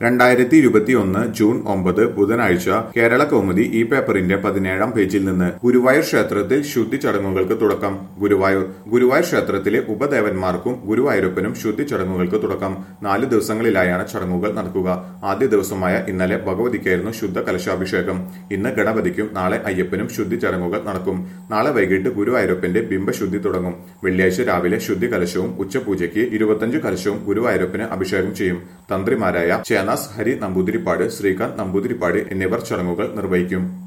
രണ്ടായിരത്തി ഇരുപത്തിയൊന്ന് ജൂൺ ഒമ്പത് ബുധനാഴ്ച കേരള കൗമുദി ഈ പേപ്പറിന്റെ പതിനേഴാം പേജിൽ നിന്ന് ഗുരുവായൂർ ക്ഷേത്രത്തിൽ ശുദ്ധി ചടങ്ങുകൾക്ക് തുടക്കം ഗുരുവായൂർ ഗുരുവായൂർ ക്ഷേത്രത്തിലെ ഉപദേവന്മാർക്കും ഗുരുവായൂരപ്പനും ശുദ്ധി ചടങ്ങുകൾക്ക് തുടക്കം നാല് ദിവസങ്ങളിലായാണ് ചടങ്ങുകൾ നടക്കുക ആദ്യ ദിവസമായ ഇന്നലെ ഭഗവതിക്കായിരുന്നു ശുദ്ധ കലശാഭിഷേകം ഇന്ന് ഗണപതിക്കും നാളെ അയ്യപ്പനും ശുദ്ധി ചടങ്ങുകൾ നടക്കും നാളെ വൈകിട്ട് ഗുരുവായൂരപ്പന്റെ ബിംബശുദ്ധി തുടങ്ങും വെള്ളിയാഴ്ച രാവിലെ ശുദ്ധി കലശവും ഉച്ചപൂജയ്ക്ക് ഇരുപത്തഞ്ച് കലശവും ഗുരുവായൂരപ്പന് അഭിഷേകം ചെയ്യും തന്ത്രിമാരായ ചേനാസ് ഹരി നമ്പൂതിരിപ്പാട് ശ്രീകാന്ത് നമ്പൂതിരിപ്പാട് എന്നിവർ ചടങ്ങുകൾ നിർവഹിക്കും